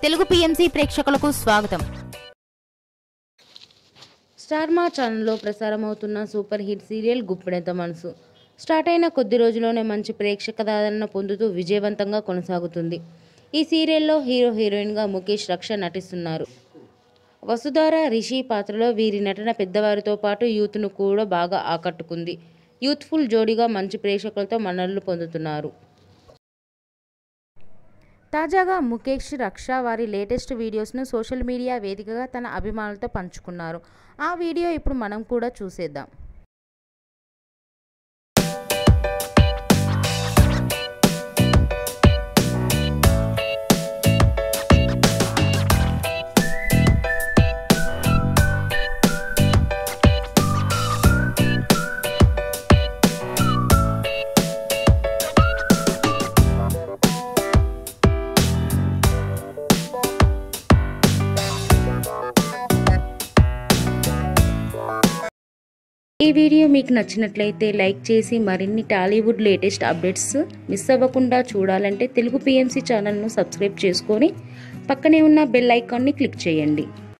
Telugu PMC ప్రేక్షకులకు స్వాగతం Star Maa ఛానల్లో ప్రసారమవుతున్న super hit serial Guppedantha Manasu start అయిన కొద్ది రోజుల్లోనే మంచి ప్రేక్షకాదరణ పొందుతూ విజయవంతంగా కొనసాగుతుంది ఈ సీరియల్లో హీరో హీరోయిన్గా ముఖేష్ రక్ష నటిస్తున్నారు వసుధార రిషి పాత్రలో వీరి నటన పెద్దవారితో పాటు యూత్ను కూడా బాగా ఆకట్టుకుంది యూత్ఫుల్ జోడీగా మంచి ప్రేక్షకులతో మన్ననలు పొందుతున్నారు తాజాగా ముఖేష్ రక్ష వారి లేటెస్ట్ వీడియోస్ను సోషల్ మీడియా వేదికగా తన అభిమానులతో పంచుకున్నారు ఆ వీడియో ఇప్పుడు మనం కూడా చూసేద్దాం ఈ వీడియో మీకు నచ్చినట్లయితే లైక్ చేసి మరిన్ని టాలీవుడ్ లేటెస్ట్ అప్డేట్స్ మిస్ అవ్వకుండా చూడాలంటే తెలుగు పిఎంసి ఛానల్ను సబ్స్క్రైబ్ చేసుకొని పక్కనే ఉన్న బెల్ ఐకాన్ని క్లిక్ చేయండి